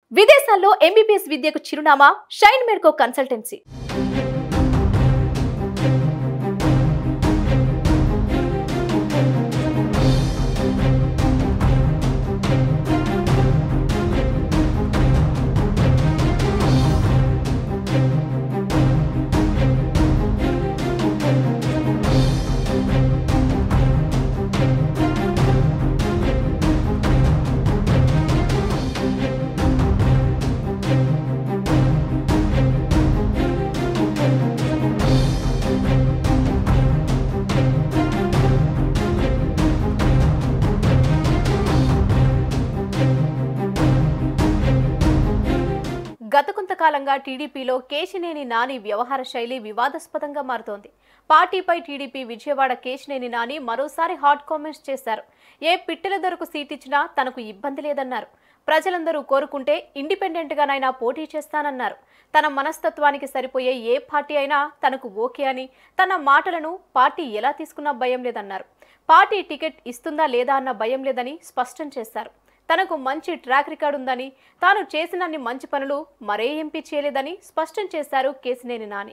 విదేశాల్లో ఎంబీబీఎస్ విద్యకు చిరునామా షైన్ మెడ్కో కన్సల్టెన్సీ గత కొంతకాలంగా టీడీపీలో కేశినేని నాని వ్యవహార శైలి వివాదాస్పదంగా మారుతోంది పార్టీపై టీడీపీ విజయవాడ కేశినేని నాని మరోసారి హాట్ కామెంట్స్ చేశారు ఏ పిట్టెల దొరకు సీట్ ఇచ్చినా తనకు ఇబ్బంది లేదన్నారు ప్రజలందరూ కోరుకుంటే ఇండిపెండెంట్ గానైనా పోటీ చేస్తానన్నారు తన మనస్తత్వానికి సరిపోయే ఏ పార్టీ అయినా తనకు ఓకే అని తన మాటలను పార్టీ ఎలా తీసుకున్నా భయం లేదన్నారు పార్టీ టికెట్ ఇస్తుందా లేదా అన్న భయం లేదని స్పష్టం చేశారు తనకు మంచి ట్రాక్ రికార్డ్ ఉందని తాను చేసినన్ని మంచి పనులు మరే ఎంపీ చేయలేదని స్పష్టం చేశారు కేసినేని నాని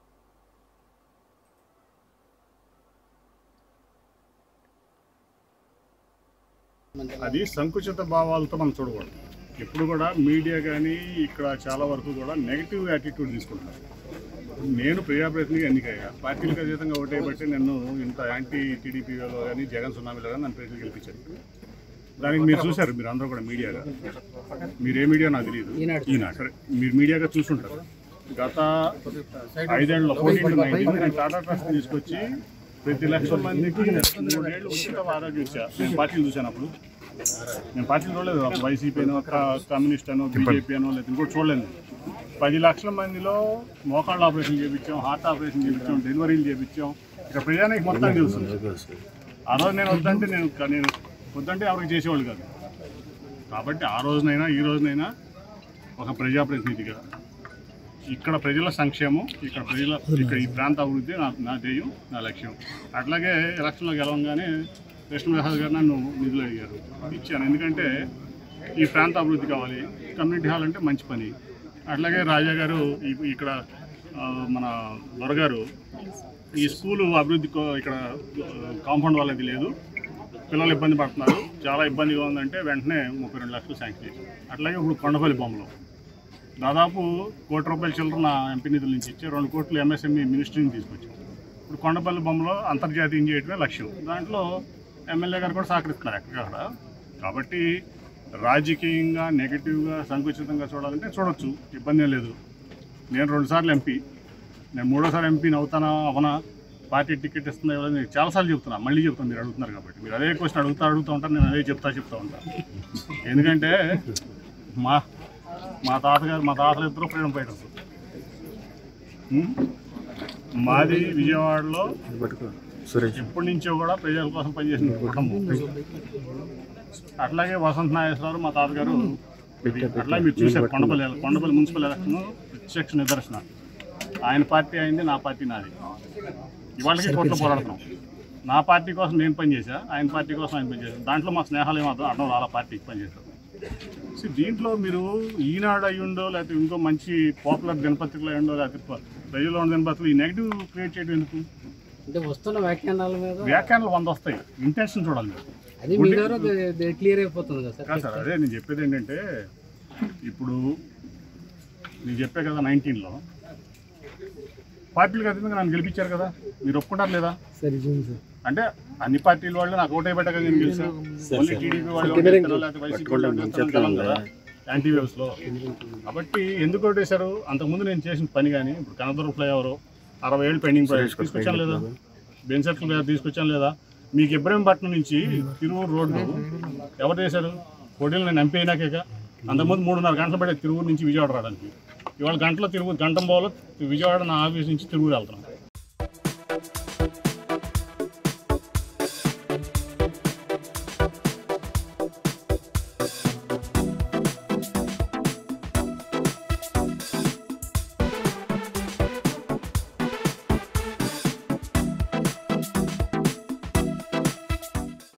అది సంకుచిత భావాలతో మనం చూడకూడదు ఎప్పుడు కూడా మీడియా కానీ ఇక్కడ చాలా వరకు కూడా నెగిటివ్ యాటిట్యూడ్ తీసుకుంటారు నేను ప్రజాప్రతినిధిగా ఎన్నికయ్యా పార్టీలకు అతీతంగా ఓటేయబట్టి నన్ను ఇంత యాంటీ టీడీపీలో కానీ జగన్ సునామీలో కానీ నన్ను ప్రజలు గెలిపించారు దానికి మీరు చూశారు మీరు అందరూ కూడా మీడియాగా మీరు ఏ మీడియా నాకు తెలియదు ఈనాడు సరే మీరు మీడియాగా చూసుంటారు గత ఐదేళ్లలో ఫోర్టీన్ టు నైన్టీన్ నేను టాటా ట్రస్ట్ తీసుకొచ్చి ప్రతి లక్ష మందికి మూడేళ్ళు ఉచిత ఆరోగ్యం ఇచ్చా నేను పార్టీలు చూశాను అప్పుడు నేను పార్టీలు చూడలేదు ఒక వైసీపీ అనో ఒక కమ్యూనిస్ట్ అనో బీజేపీ అనో లేదా ఇంకోటి చూడలేదు నేను. పది లక్షల మందిలో మోకాళ్ళ ఆపరేషన్ చేయించాం హార్ట్ ఆపరేషన్ చేయించాం డెలివరీలు చేయించాం ఇక ప్రజానికి మొత్తం తెలుసు ఆ రోజు నేను వద్దంటే నేను నేను వద్దంటే ఎవరికి చేసేవాళ్ళు కాదు కాబట్టి ఆ రోజునైనా ఈ రోజునైనా ఒక ప్రజాప్రతినిధిగా ఇక్కడ ప్రజల సంక్షేమం ఇక్కడ ప్రజల ఇక్కడ ఈ ప్రాంత అభివృద్ధి నా నా ధ్యేయం నా లక్ష్యం అట్లాగే ఎలక్షన్లో గెలవంగానే కృష్ణప్రసాద్ గారు నన్ను నిధులు అడిగారు ఇచ్చాను ఎందుకంటే ఈ ప్రాంత అభివృద్ధి కావాలి కమ్యూనిటీ హాల్ అంటే మంచి పని అట్లాగే రాజా గారు ఈ- ఇక్కడ ఆ, మన దొరగారు ఈ స్కూలు అభివృద్ధి కో- ఇక్కడ కాంపౌండ్ వాళ్ళది లేదు పిల్లలు ఇబ్బంది పడుతున్నారు చాలా ఇబ్బందిగా ఉందంటే వెంటనే ముప్పై రెండు లక్షలు శాంక్షన్ చేశారు అట్లాగే ఇప్పుడు కొండపల్లి బొమ్మలో దాదాపు కోటి రూపాయల చిల్లర నా ఎంపీ నిధుల నుంచి ఇచ్చి రెండు కోట్లు ఎంఎస్ఎంఈ మినిస్ట్రీని తీసుకొచ్చాం ఇప్పుడు కొండపల్లి బొమ్మలో అంతర్జాతీయం చేయడమే లక్ష్యం దాంట్లో ఎమ్మెల్యే గారు కూడా సహకరిస్తున్నారు ఎక్కడికక్కడ కాబట్టి రాజకీయంగా నెగిటివ్గా సంకుచితంగా చూడాలంటే చూడొచ్చు ఇబ్బంది ఏం లేదు నేను రెండుసార్లు ఎంపీ నేను మూడోసారి ఎంపీని అవుతానా అవనా పార్టీ టికెట్ ఇస్తుందా ఇవ్వలేదు నేను చాలాసార్లు చెప్తున్నా మళ్ళీ చెప్తాను మీరు అడుగుతున్నారు కాబట్టి మీరు అదే క్వశ్చన్ అడుగుతా అడుగుతూ ఉంటారు నేను అదే చెప్తా చెప్తా ఉంటాను ఎందుకంటే మా మా తాతగారు మా తాతలు ఇద్దరు ఫ్రీడమ్ ఫైటర్స్ ఉం? మాది విజయవాడలో ఎప్పటి నుంచో కూడా ప్రజల కోసం పనిచేసిన కుటుంబం అట్లాగే వసంత నాగేశ్వరరావు మా తాతగారు ఇది అట్లా మీరు చూశారు కొండపల్లి కొండపల్లి మున్సిపల్ ఎలక్షన్ ప్రత్యక్ష నిదర్శన ఆయన పార్టీ అయింది నా పార్టీ నాది ఇవాళకి కోర్టులో పోరాడుతున్నాం నా పార్టీ కోసం నేను పనిచేశా ఆయన పార్టీ కోసం ఆయన పనిచేశాను దాంట్లో మా స్నేహాలు ఏమాత్రం అర్థం రాలా పార్టీకి పనిచేశారు సో దీంట్లో మీరు ఈనాడు అయ్యుండో లేకపోతే ఇంకో మంచి పాపులర్ దినపత్రికలు అయ్యుండో లేకపోతే ప- ప్రజల్లో ఉన్న దినపత్రికలు ఈ నెగిటివ్ క్రియేట్ చేయడం ఎందుకు అంటే వస్తున్న వ్యాఖ్యానాల మీద వ్యాఖ్యానాలు వంద వస్తాయి ఇంటెన్షన్ చూడాలి మీరు అది మీ ద్వారా క్లియర్ అయిపోతుంది కదా సార్ కాదు సార్ అదే నేను చెప్పేది ఏంటంటే ఇప్పుడు నేను చెప్పే కదా నైన్టీన్లో పార్టీలకు అతీతంగా నన్ను గెలిపించారు కదా మీరు ఒప్పుకుంటారు లేదా సరే చూడండి సార్ అంటే అన్ని పార్టీల వాళ్ళు నాకు ఓటే పెట్టక నేను గెలిచాను ఓన్లీ టీడీపీ వాళ్ళు ఓటేస్తారో లేకపోతే వైసీపీ వాళ్ళు ఓటేస్తారో తెలవదు కదా యాంటీ వేవ్స్ లో కాబట్టి ఎందుకు ఓటేశారు అంతకుముందు నేను చేసిన పని కానీ ఇప్పుడు కనదూరు ఫ్లైఓవర్ అరవై ఏళ్ళు పెండింగ్ ప్రాజెక్ట్ తీసుకొచ్చాను లేదా బెన్సెట్ల మీద తీసుకొచ్చాను లేదా మీకు ఇబ్రహీంపట్నం నుంచి తిరువూరు రోడ్డు ఎవరు చేశారు పోటీలు నేను ఎంపీ అయినాకేక అంతకుముందు మూడున్నర గంటలు పడే తిరువూరు నుంచి విజయవాడ రావడానికి ఇవాళ గంటలో తిరుగు గంటం పోలో విజయవాడ నా ఆఫీస్ నుంచి తిరుగు వెళ్తున్నాం